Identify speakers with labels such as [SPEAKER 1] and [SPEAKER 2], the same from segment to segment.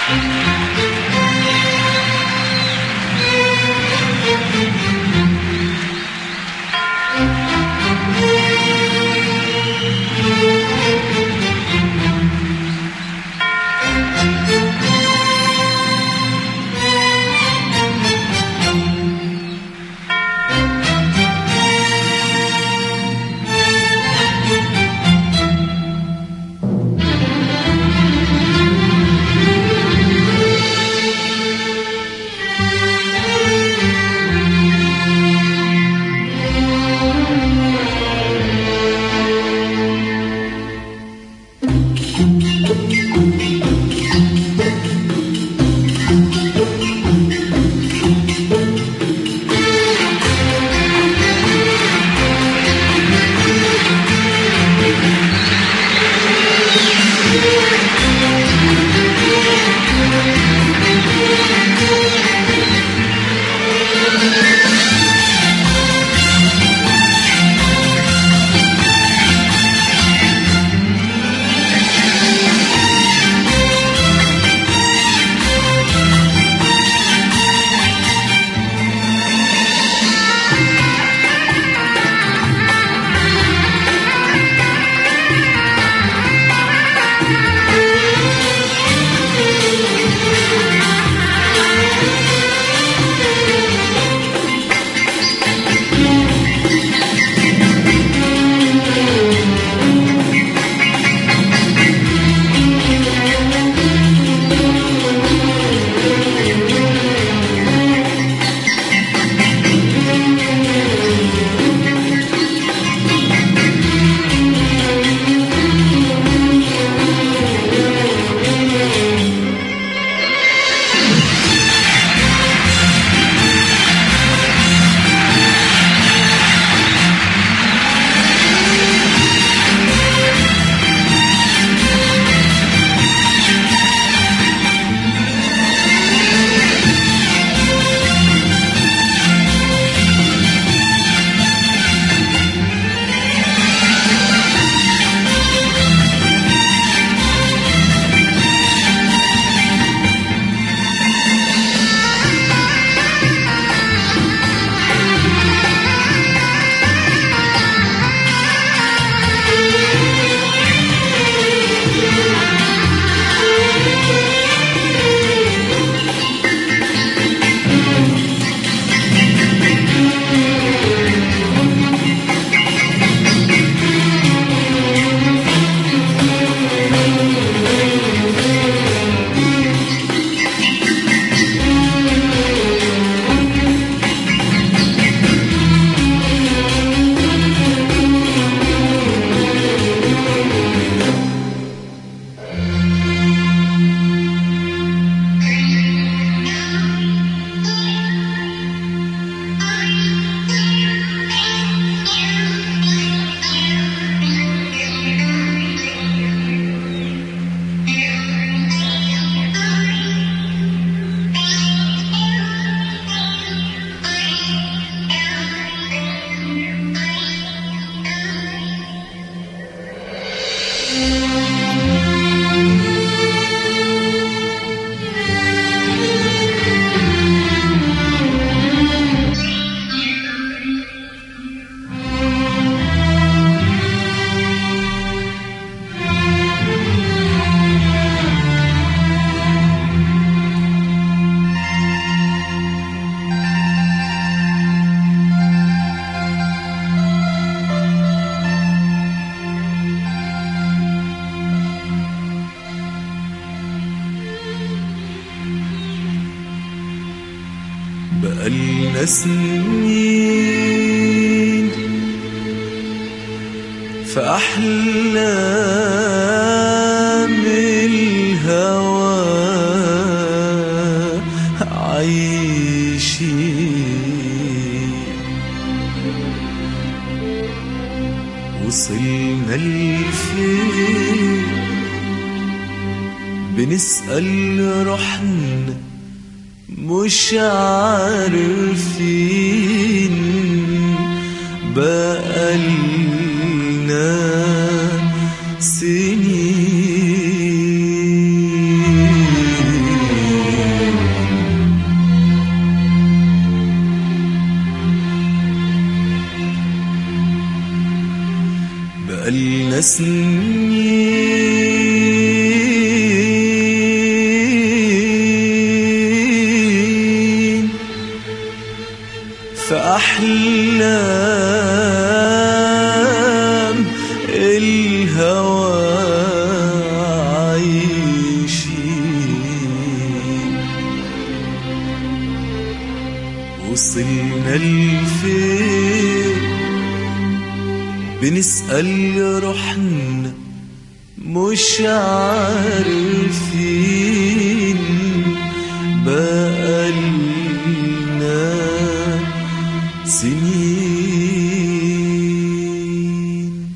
[SPEAKER 1] بقالنا سنين في أحلام الهوى عايشين وصلنا لفين بنسأل روحنا مش عارفين بقالنا سنين سنين في أحلام الهوى عايشين وصلنا لفين بنسأل روحنا مش عارفين بقالنا سنين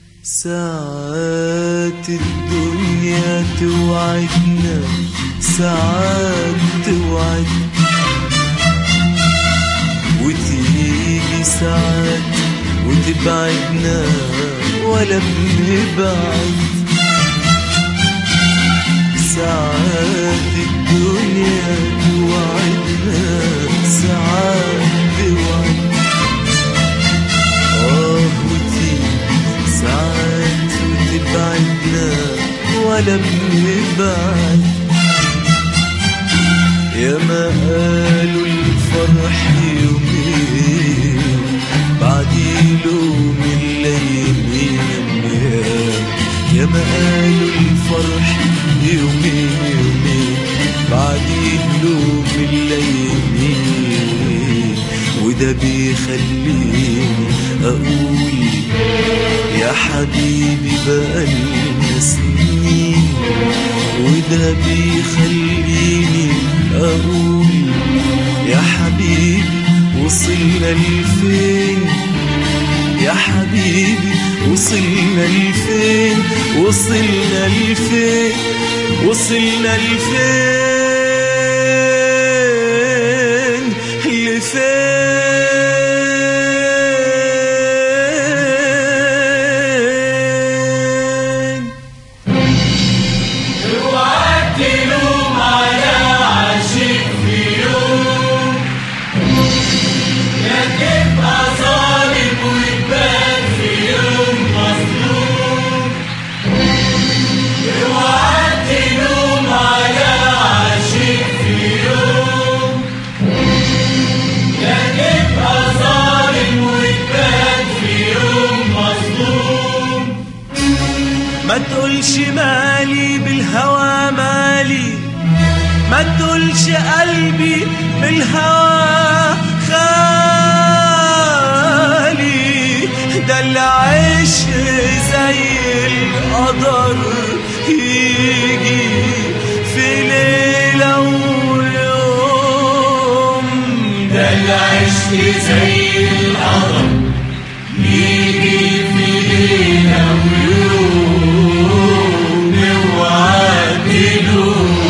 [SPEAKER 1] ساعات الدنيا توعدنا ساعات توعدنا وتيجي ساعات وتبعدنا ولا بنبعد ساعات الدنيا توعدنا ساعات توعد آه وتيجي ساعات وتبعدنا ولا بنبعد يا ما قالوا الفرح يومين بعد يلوم الليالي يا ما قالوا الفرح يومين يومين بعد يلوم الليالي وده بيخليني اقول يا حبيبي بقالنا سنين وده بيخليني اقول يا حبيبي وصلنا لفين يا حبيبي وصلنا لفين وصلنا لفين وصلنا لفين لفين
[SPEAKER 2] اوعى تلوم على عاشق في يوم يا تبقى ظالم وتبان في يوم مظلوم اوعى تلوم على عاشق في يوم يا تبقى ظالم وتبان في يوم مظلوم
[SPEAKER 1] ما تقولش مالي بالهوى مالي ما تقولش قلبي بالهوى خالي ده اللي عيش زي القدر يجي في ليلة ويوم
[SPEAKER 2] ده العشق زي القمر يجي في ليلة ويوم اوعى تلوم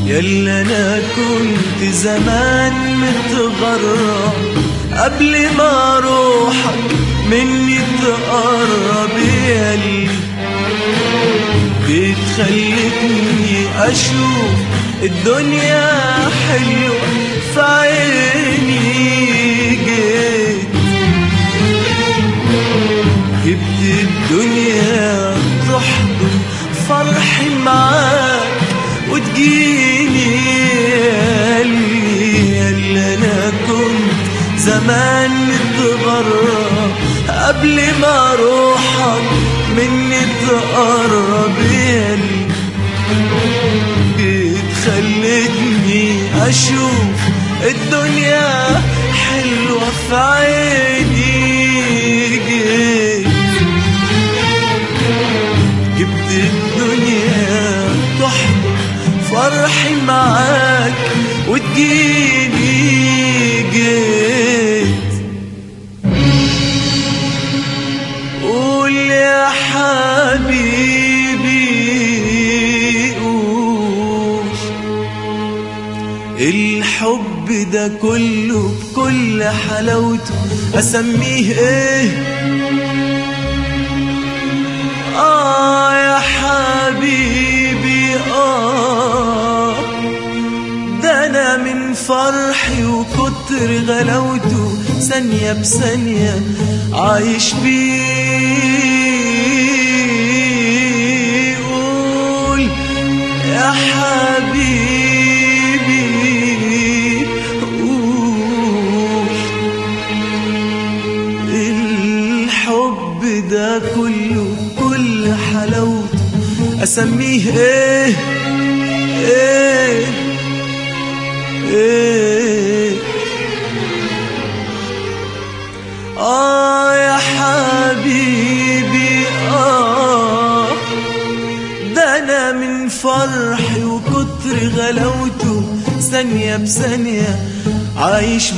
[SPEAKER 1] يلا انا كنت زمان متغرب قبل ما روحك مني تقرب ياللي بتخلتني اشوف الدنيا حلوة في عيني جيت جبت الدنيا تحضن فرحي معاك وتجيني ياللي ياللي انا كنت زمان متغرب قبل ما روحك مني تقرب ياللي بتخلتني اشوف الدنيا حلوة في عيني جيت جبت الدنيا تحضر فرحي معاك وتجيني جيت قول يا حبيبي قول الحب ده كله بكل حلاوته اسميه ايه آه يا حبيبي آه ده أنا من فرحي وكتر غلاوته ثانية بثانية عايش بيه قول يا حبيبي قول الحب ده كله كل حلاوته اسميه ايه ايه ايه اه يا حبيبي اه ده انا من فرحي وكتر غلاوته ثانية بثانية عايش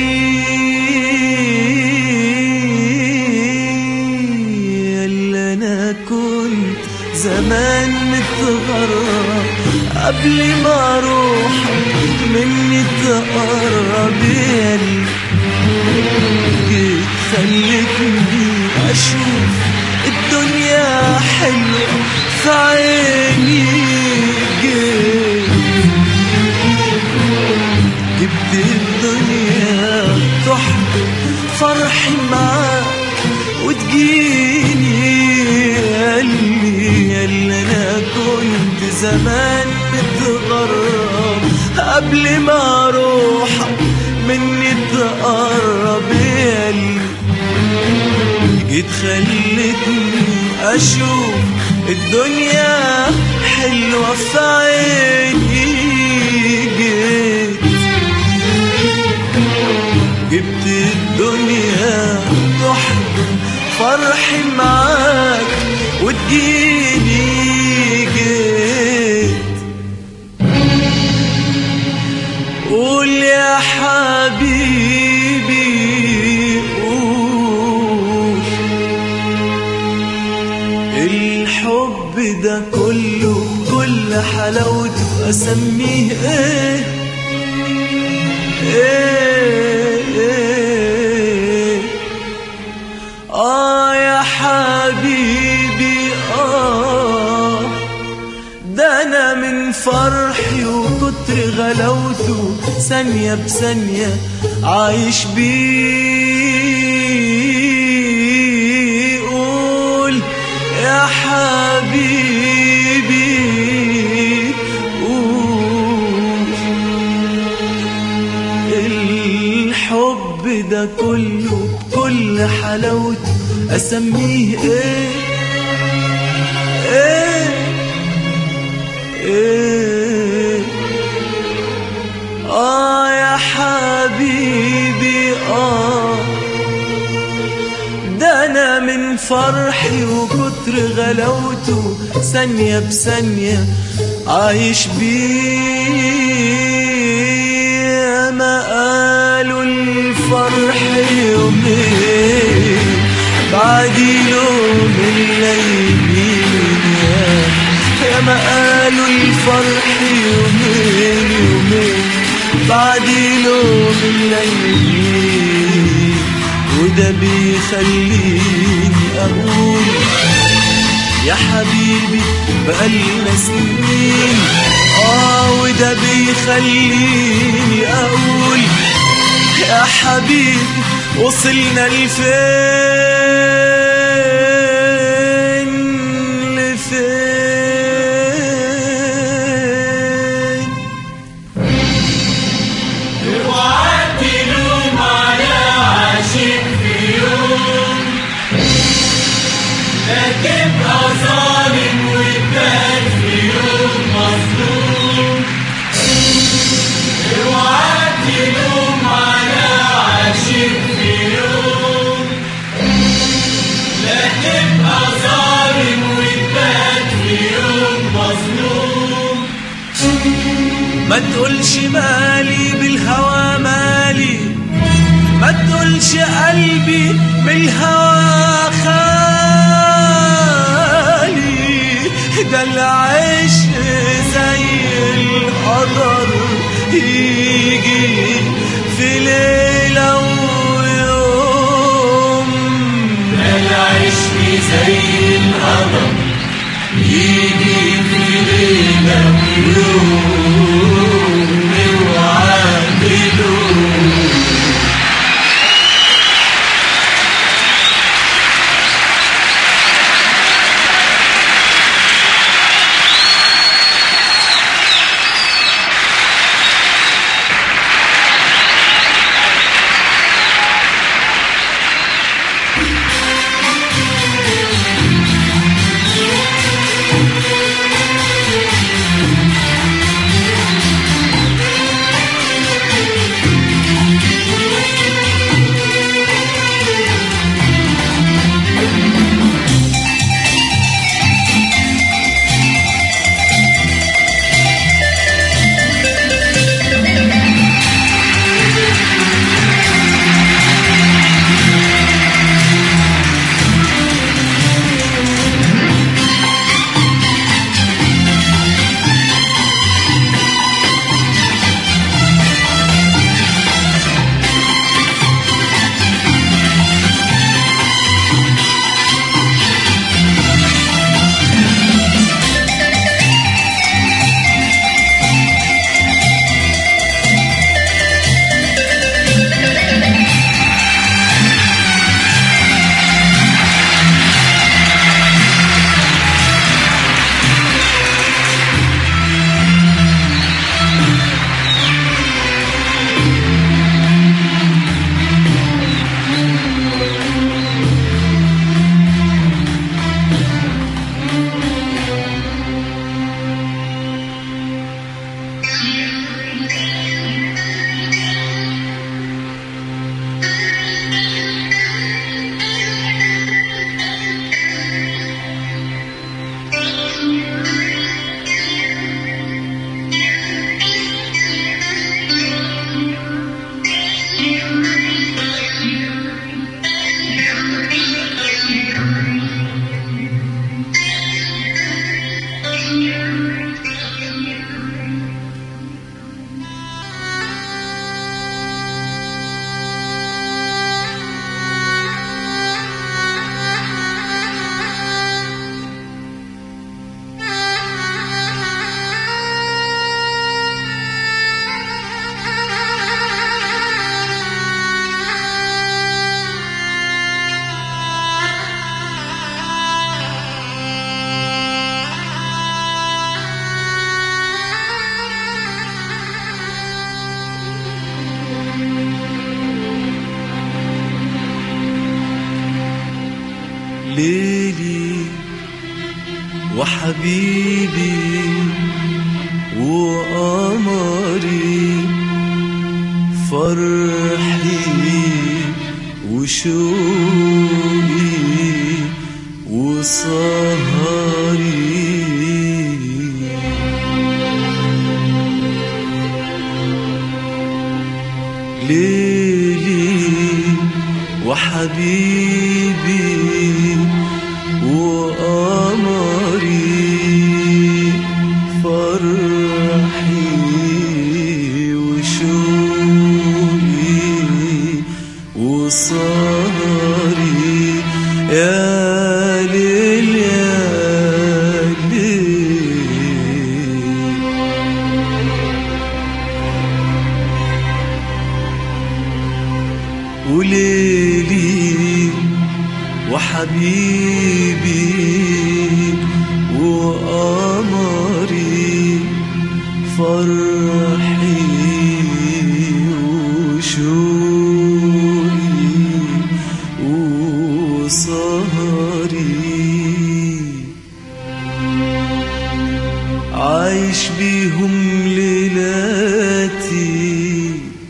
[SPEAKER 1] بيه اللي انا كنت زمان متغرب قبل ما اروح مني تقرب ياللي جيت خلتني اشوف الدنيا حلوة في عيني جيت جبت الدنيا تحضر فرحي معاك وتجيني ياللي ياللي انا كنت زمان متغرب قبل ما اروحك مني تقرب ياللي جيت خلتني اشوف الدنيا حلوة في عيني جيت جبت الدنيا تحضن فرحي معاك وتجيني جيت قول يا حبيبي قول الحب ده كله كل حلاوته اسميه ايه ايه ايه اه يا حبيبي اه ده انا من فرحي وكتر غلاوته ثانية بثانية عايش بيه قول يا حبيبي قول الحب ده كله كل حلاوته اسميه ايه ايه ايه اه يا حبيبي اه ده انا من فرحي وكتر غلاوته ثانية بثانية عايش بيه ما قالوا الفرح يومين بعد يوم الليل يا ما قالوا الفرح يومين يوم الليل وده بيخليني أقول يا حبيبي بقالنا سنين آه وده بيخليني أقول يا حبيبي وصلنا لفين لفين
[SPEAKER 2] اوعى تلوم على عاشق في يوم لا تبقى ظالم وتبان في يوم مظلوم اوعى تلوم على عاشق في يوم لا تبقى ظالم وتبان في يوم مظلوم
[SPEAKER 1] ما تقولش مالي بالهوى مالي ما تقولش قلبي بالهوى خالي ده العشق زي القدر يجي في ليلة ويوم
[SPEAKER 2] العشق زي القمر يجي في ليلة ويوم اوعى تلوم
[SPEAKER 1] ليلي وحبيبي وقمري فرحي وشوقي وسهري ليلي وحبيبي وقمري فرحي وشوقي وليلي وحبيبي وقمري فرحي وشوقي وسهري عايش بيهم ليلاتي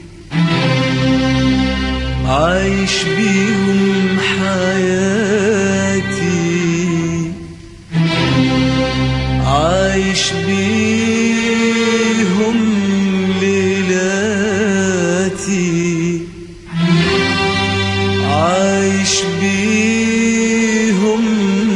[SPEAKER 1] عايش بيهم حياتي عايش بيهم ليلاتي عايش بيهم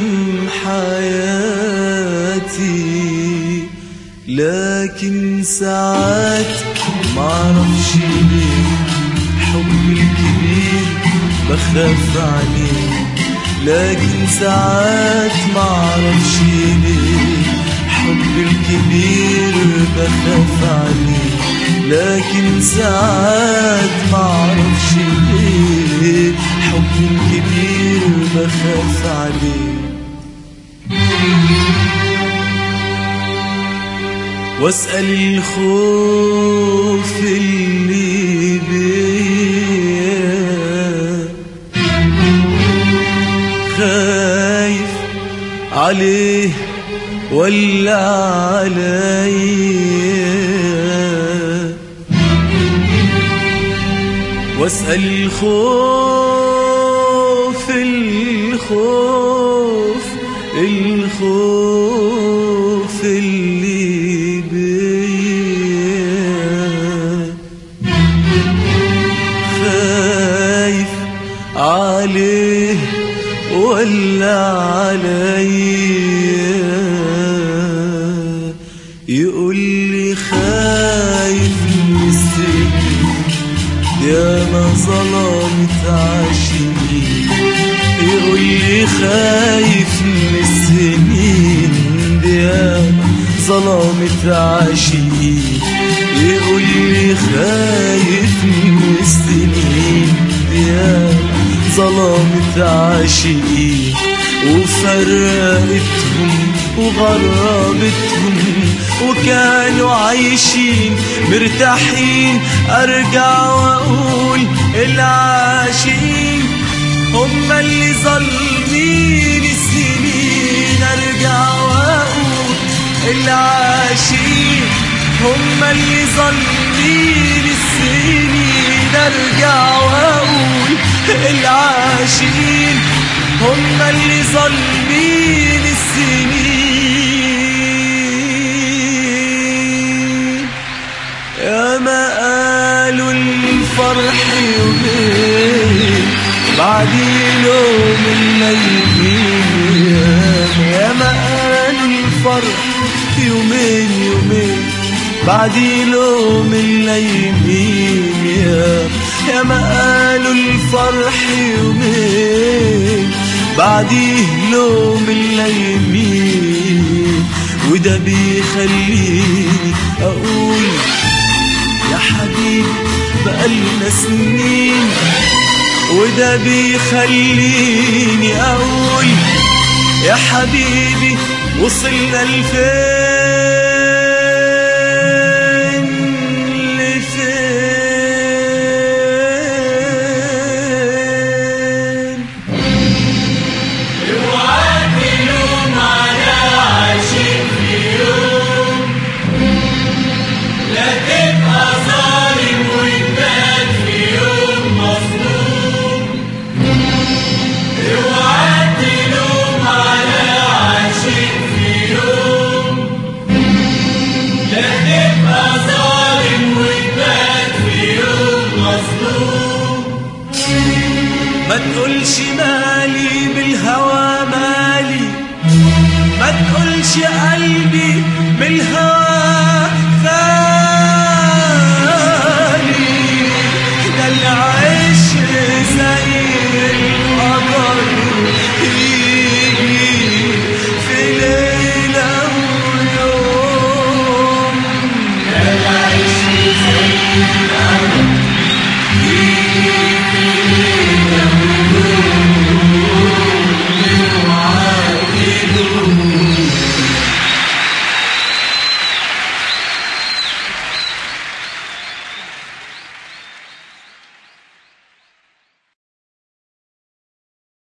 [SPEAKER 1] حياتي لكن ساعات معرفش ليه حبي الكبير بخاف عليه لكن ساعات معرفش ليه حبي الكبير بخاف عليه لكن ساعات معرفش ليه حبي الكبير بخاف عليه واسأل الخوف اللي بيا خايف عليه ولا عليا واسأل الخوف الخوف الخوف اللي بيا خايف عليه ولا عليا يقول لي خايف من السجن يا ما ظلمت عاشقين يقول لي خايف من السنين يا ما ظلمت عاشقين يقول لي خايف من السنين يا ما ظلمت عاشقين وفرقتهم وغربتهم وكانوا عايشين مرتاحين ارجع واقول العاشقين هم اللي ظالمين السنين ارجع واقول العاشقين هم اللي ظالمين السنين ارجع واقول العاشقين هم اللي ظالمين السنين يا ما قالوا الفرح يومين بعد يوم الليل يا ما قالوا الفرح يومين يومين بعد يوم الليل يا يا ما قالوا الفرح يومين بعديه لوم الليمين وده بيخليني اقول يا حبيبي بقالنا سنين وده بيخليني اقول يا حبيبي وصلنا لفين لفين
[SPEAKER 2] اوعى تلوم على عاشق في يوم لا تبقى ظالم وتبات في يوم مظلوم اوعى تلوم على عاشق في يوم لا تبقى ظالم وتبات في يوم مظلوم
[SPEAKER 1] ما تقولش مالي بالهوى مالي ما تقولش قلبي بالهوى